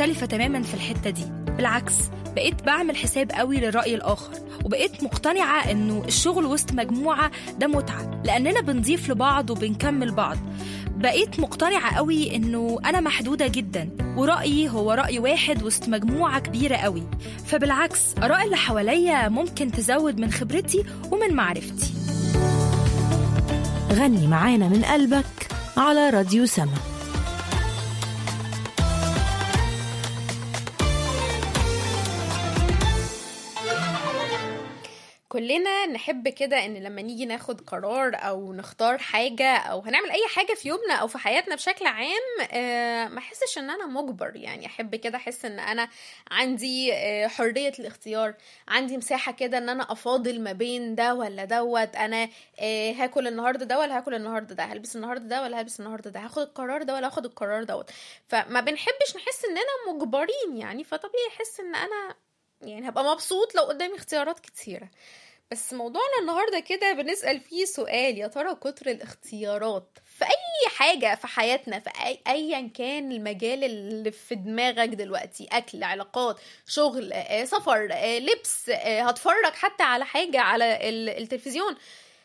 مختلفة تماما في الحتة دي بالعكس بقيت بعمل حساب قوي للرأي الآخر وبقيت مقتنعة إنه الشغل وسط مجموعة ده متعة لأننا بنضيف لبعض وبنكمل بعض بقيت مقتنعة قوي إنه أنا محدودة جدا ورأيي هو رأي واحد وسط مجموعة كبيرة قوي فبالعكس آراء اللي حواليا ممكن تزود من خبرتي ومن معرفتي غني معانا من قلبك على راديو سما كلنا نحب كده ان لما نيجي ناخد قرار او نختار حاجة او هنعمل اي حاجة في يومنا او في حياتنا بشكل عام آه، ما احسش ان انا مجبر يعني احب كده احس ان انا عندي آه، حرية الاختيار عندي مساحة كده ان انا افاضل ما بين ده ولا دوت انا آه، هاكل النهاردة ده ولا هاكل النهاردة ده هلبس النهاردة ده ولا هلبس النهاردة ده هاخد القرار ده ولا هاخد القرار دوت فما بنحبش نحس اننا مجبرين يعني فطبيعي احس ان انا يعني هبقى مبسوط لو قدامي اختيارات كتيرة بس موضوعنا النهارده كده بنسأل فيه سؤال يا ترى كتر الاختيارات في أي حاجة في حياتنا في أي أيا كان المجال اللي في دماغك دلوقتي أكل علاقات شغل آه، سفر آه، لبس آه، هتفرج حتى على حاجة على ال- التلفزيون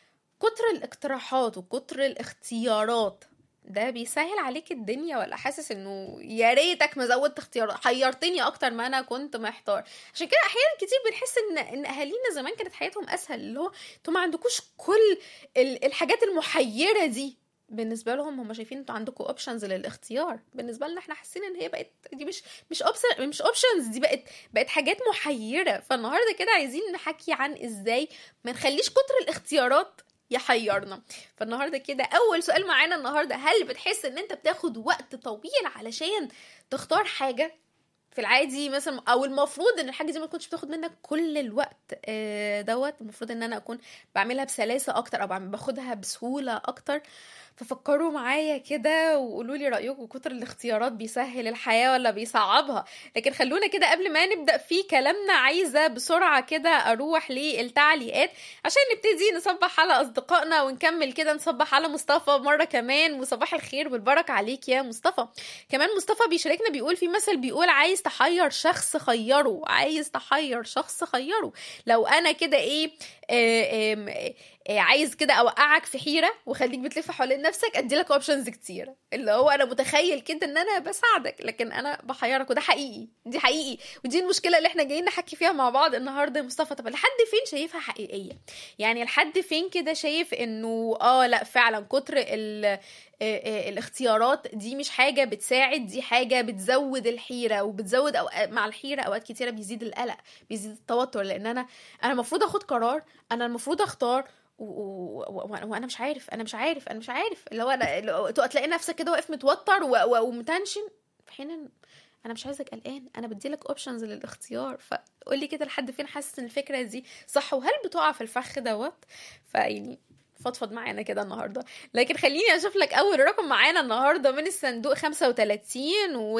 كتر الاقتراحات وكتر الاختيارات ده بيسهل عليك الدنيا ولا حاسس انه يا ريتك ما زودت اختيارات حيرتني اكتر ما انا كنت محتار عشان كده احيانا كتير بنحس ان ان اهالينا زمان كانت حياتهم اسهل اللي هو انتوا ما عندكوش كل ال- الحاجات المحيره دي بالنسبه لهم هم شايفين انتوا عندكم اوبشنز للاختيار بالنسبه لنا احنا حاسين ان هي بقت دي مش مش اوبشن مش اوبشنز دي بقت بقت حاجات محيره فالنهارده كده عايزين نحكي عن ازاي ما نخليش كتر الاختيارات يحيرنا فالنهارده كده اول سؤال معانا النهارده هل بتحس ان انت بتاخد وقت طويل علشان تختار حاجه في العادي مثلا او المفروض ان الحاجه دي ما تكونش بتاخد منك كل الوقت آه، دوت المفروض ان انا اكون بعملها بسلاسه اكتر او بعمل- باخدها بسهوله اكتر ففكروا معايا كده وقولوا لي رايكم كتر الاختيارات بيسهل الحياه ولا بيصعبها لكن خلونا كده قبل ما نبدا في كلامنا عايزه بسرعه كده اروح للتعليقات عشان نبتدي نصبح على اصدقائنا ونكمل كده نصبح على مصطفى مره كمان وصباح الخير والبركه عليك يا مصطفى كمان مصطفى بيشاركنا بيقول في مثل بيقول عايز تحير شخص خيره عايز تحير شخص خيره لو انا كده ايه آه، آم، آه، آه، عايز كده اوقعك في حيره وخليك بتلف حوالين نفسك ادي لك اوبشنز كتير اللي هو انا متخيل كده ان انا بساعدك لكن انا بحيرك وده حقيقي دي حقيقي ودي المشكله اللي احنا جايين نحكي فيها مع بعض النهارده يا مصطفى طب لحد فين شايفها حقيقيه يعني لحد فين كده شايف انه اه لا فعلا كتر ال آه، آه، الاختيارات دي مش حاجه بتساعد دي حاجه بتزود الحيره وبتزود أو مع الحيره اوقات كتيره بيزيد القلق بيزيد التوتر لان انا انا المفروض اخد قرار انا المفروض اختار و... و... و... وانا مش عارف انا مش عارف انا مش عارف اللي هو انا اللي هو تلاقي نفسك كده واقف متوتر و... و... ومتنشن في حين إن انا مش عايزك قلقان انا بديلك اوبشنز للاختيار فقول لي كده لحد فين حاسس ان الفكره دي صح وهل بتقع في الفخ دوت فيعني فضفض معانا كده النهارده لكن خليني اشوف لك اول رقم معانا النهارده من الصندوق 35 و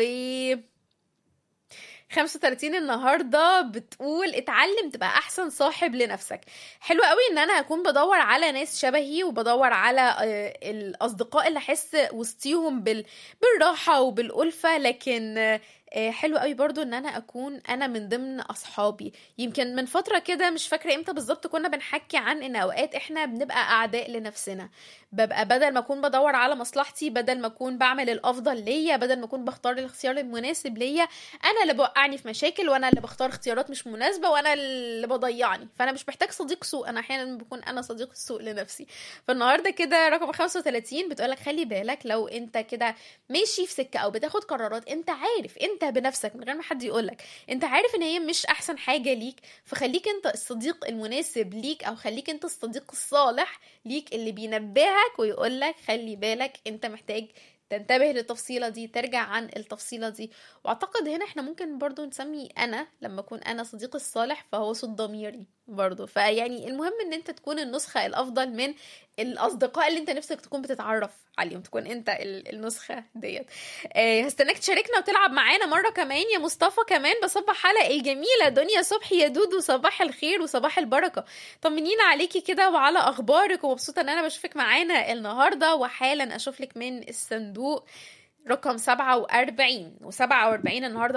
35 النهارده بتقول اتعلم تبقى احسن صاحب لنفسك حلو قوي ان انا اكون بدور على ناس شبهي وبدور على آه، الاصدقاء اللي احس وسطيهم بال... بالراحه وبالالفه لكن آه، آه، حلو قوي برضو ان انا اكون انا من ضمن اصحابي يمكن من فتره كده مش فاكره امتى بالظبط كنا بنحكي عن ان اوقات احنا بنبقى اعداء لنفسنا ببقى بدل ما اكون بدور على مصلحتي بدل ما اكون بعمل الافضل ليا بدل ما اكون بختار الاختيار المناسب ليا انا اللي بوقعني في مشاكل وانا اللي بختار اختيارات مش مناسبه وانا اللي بضيعني فانا مش محتاج صديق سوء انا احيانا بكون انا صديق السوء لنفسي فالنهارده كده رقم 35 بتقولك خلي بالك لو انت كده ماشي في سكه او بتاخد قرارات انت عارف انت بنفسك من غير ما حد يقولك انت عارف ان هي مش احسن حاجه ليك فخليك انت الصديق المناسب ليك او خليك انت الصديق الصالح ليك اللي بينبهك ويقولك خلي بالك انت محتاج تنتبه للتفصيلة دي ترجع عن التفصيلة دي واعتقد هنا احنا ممكن برضو نسمي انا لما اكون انا صديقي الصالح فهو صوت ضميري برضو فيعني المهم ان انت تكون النسخة الافضل من الاصدقاء اللي انت نفسك تكون بتتعرف عليهم تكون انت ال- النسخة ديت آه، هستناك تشاركنا وتلعب معانا مرة كمان يا مصطفى كمان بصبح على الجميلة دنيا صبحي يا دودو صباح الخير وصباح البركة طمنينا عليكي كده وعلى اخبارك ومبسوطة ان انا بشوفك معانا النهاردة وحالا اشوف لك من الصندوق رقم 47 و47 النهارده